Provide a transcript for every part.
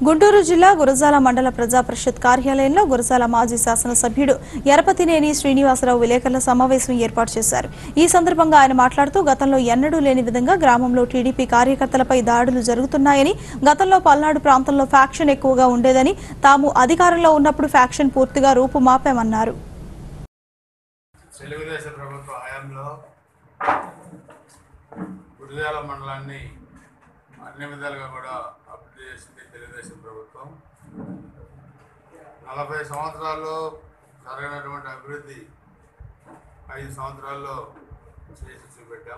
గుంటూరు జిల్లా గురజాల మండల ప్రజా పరిషత్ కార్యాలయంలో గురజాల మాజీ శాసనసభ్యుడు ఎరపతినేని శ్రీనివాసరావు విలేకరుల సమావేశం ఏర్పాటు చేశారు ఈ సందర్భంగా ఆయన మాట్లాడుతూ గతంలో ఎన్నడూ లేని విధంగా గ్రామంలో టీడీపీ కార్యకర్తలపై దాడులు జరుగుతున్నాయని గతంలో పల్నాడు ప్రాంతంలో ఫ్యాక్షన్ ఎక్కువగా ఉండేదని తాము అధికారంలో ఉన్నప్పుడు ఫ్యాక్షన్ పూర్తిగా రూపుమాపామన్నారు తెలుగుదేశం ప్రభుత్వ హయాంలో గురిజాల మండలాన్ని అన్ని విధాలుగా కూడా అభివృద్ధి చేసింది తెలుగుదేశం ప్రభుత్వం నలభై సంవత్సరాల్లో జరగనటువంటి అభివృద్ధి ఐదు సంవత్సరాల్లో చేసి చూపెట్టాం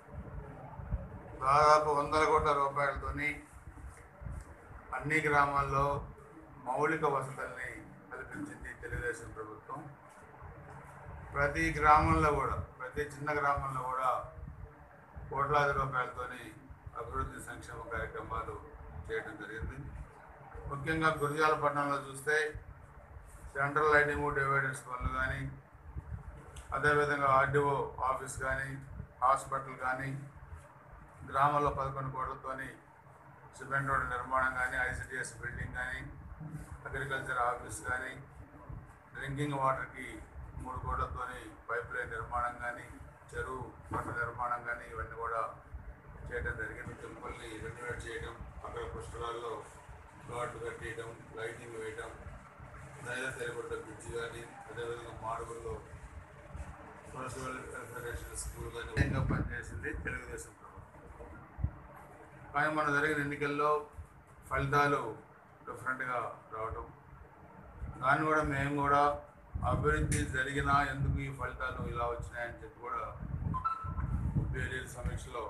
దాదాపు వందల కోట్ల రూపాయలతోని అన్ని గ్రామాల్లో మౌలిక వసతుల్ని కల్పించింది తెలుగుదేశం ప్రభుత్వం ప్రతి గ్రామంలో కూడా ప్రతి చిన్న గ్రామంలో కూడా కోట్లాది రూపాయలతోని అభివృద్ధి సంక్షేమ కార్యక్రమాలు చేయడం జరిగింది ముఖ్యంగా గురిజాల పట్టణంలో చూస్తే సెంట్రల్ లైటింగ్ డివైడర్స్ పనులు కానీ అదేవిధంగా ఆర్డీఓ ఆఫీస్ కానీ హాస్పిటల్ కానీ గ్రామంలో పదకొండు కోట్లతోని సిమెంట్ రోడ్డు నిర్మాణం కానీ ఐసిడిఎస్ బిల్డింగ్ కానీ అగ్రికల్చర్ ఆఫీస్ కానీ డ్రింకింగ్ వాటర్కి మూడు కోట్లతోని పైప్ లైన్ నిర్మాణం కానీ చెరువు పంట నిర్మాణం కానీ ఇవన్నీ కూడా చేయడం జరిగింది టెంపుల్ని రెన్యువేట్ చేయడం అక్కడ పుష్కరాల్లో గార్డు కట్టేయడం లైటింగ్ వేయడం నైదా సరిపడ్డ బ్రిడ్జ్ కానీ అదేవిధంగా మాడుగుల్లో మున్సిపల్ ఫెడరేషన్ స్కూల్ కానీ విధంగా పనిచేసింది తెలుగుదేశం ప్రభుత్వం కానీ మన జరిగిన ఎన్నికల్లో ఫలితాలు డిఫరెంట్గా రావడం దాన్ని కూడా మేము కూడా అభివృద్ధి జరిగినా ఎందుకు ఈ ఫలితాలు ఇలా వచ్చినాయని చెప్పి కూడా వేరే సమీక్షలో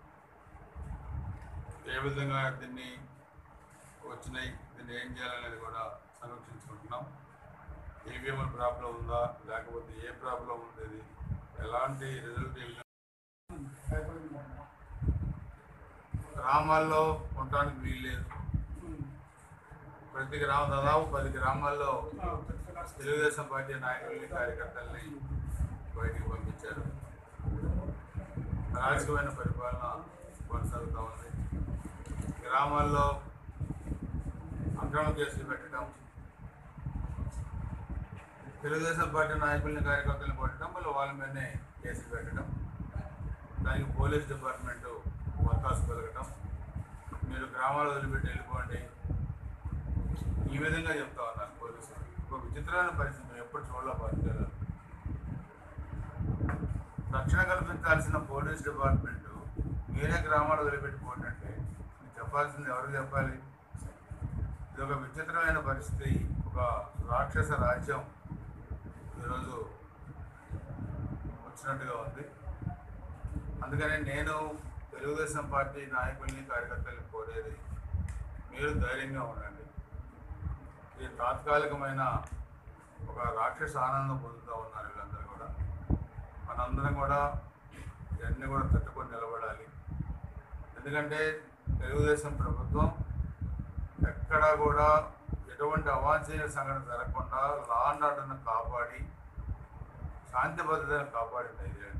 ఏ విధంగా దీన్ని వచ్చినాయి దీన్ని ఏం చేయాలనేది కూడా సమీక్షించుకుంటున్నాం ఈవీఎం ప్రాబ్లం ఉందా లేకపోతే ఏ ప్రాబ్లం ఉండేది ఎలాంటి రిజల్ట్ గ్రామాల్లో ఉండటానికి వీల్లేదు ప్రతి గ్రామం దాదాపు పది గ్రామాల్లో తెలుగుదేశం పార్టీ నాయకుల్ని కార్యకర్తల్ని బయటికి పంపించారు రాజకీయమైన పరిపాలన కొనసాగుతూ ఉంది గ్రామాల్లో అక్రమ కేసులు పెట్టడం తెలుగుదేశం పార్టీ నాయకుల్ని కార్యకర్తలను కొట్టడం మళ్ళీ వాళ్ళ మీదనే కేసులు పెట్టడం దానికి పోలీస్ డిపార్ట్మెంటు వత్తాసు పెరగటం మీరు గ్రామాలు వదిలిపెట్టి వెళ్ళిపోండి ఈ విధంగా చెప్తా ఉన్నారు పోలీసులు ఒక విచిత్రమైన పరిస్థితి మేము ఎప్పుడు చూడలేకపోతుంది రక్షణ కల్పించాల్సిన పోలీస్ డిపార్ట్మెంట్ వేరే గ్రామాలు వదిలిపెట్టుకోండి అంటే మీకు చెప్పాల్సింది ఎవరికి చెప్పాలి ఇది ఒక విచిత్రమైన పరిస్థితి ఒక రాక్షస రాజ్యం ఈరోజు వచ్చినట్టుగా ఉంది అందుకని నేను తెలుగుదేశం పార్టీ నాయకుల్ని కార్యకర్తల్ని కోరేది మీరు ధైర్యంగా ఉండండి ఇది తాత్కాలికమైన ఒక రాక్షస ఆనందం పొందుతూ ఉన్నారు వీళ్ళందరూ కూడా మనందరం కూడా ఇవన్నీ కూడా తట్టుకొని నిలబడాలి ఎందుకంటే తెలుగుదేశం ప్రభుత్వం ఎక్కడా కూడా ఎటువంటి అవాంఛనీయ సంఘటన జరగకుండా లా అండ్ ఆర్డర్ను కాపాడి శాంతి భద్రతను కాపాడింది ఐదేళ్ళు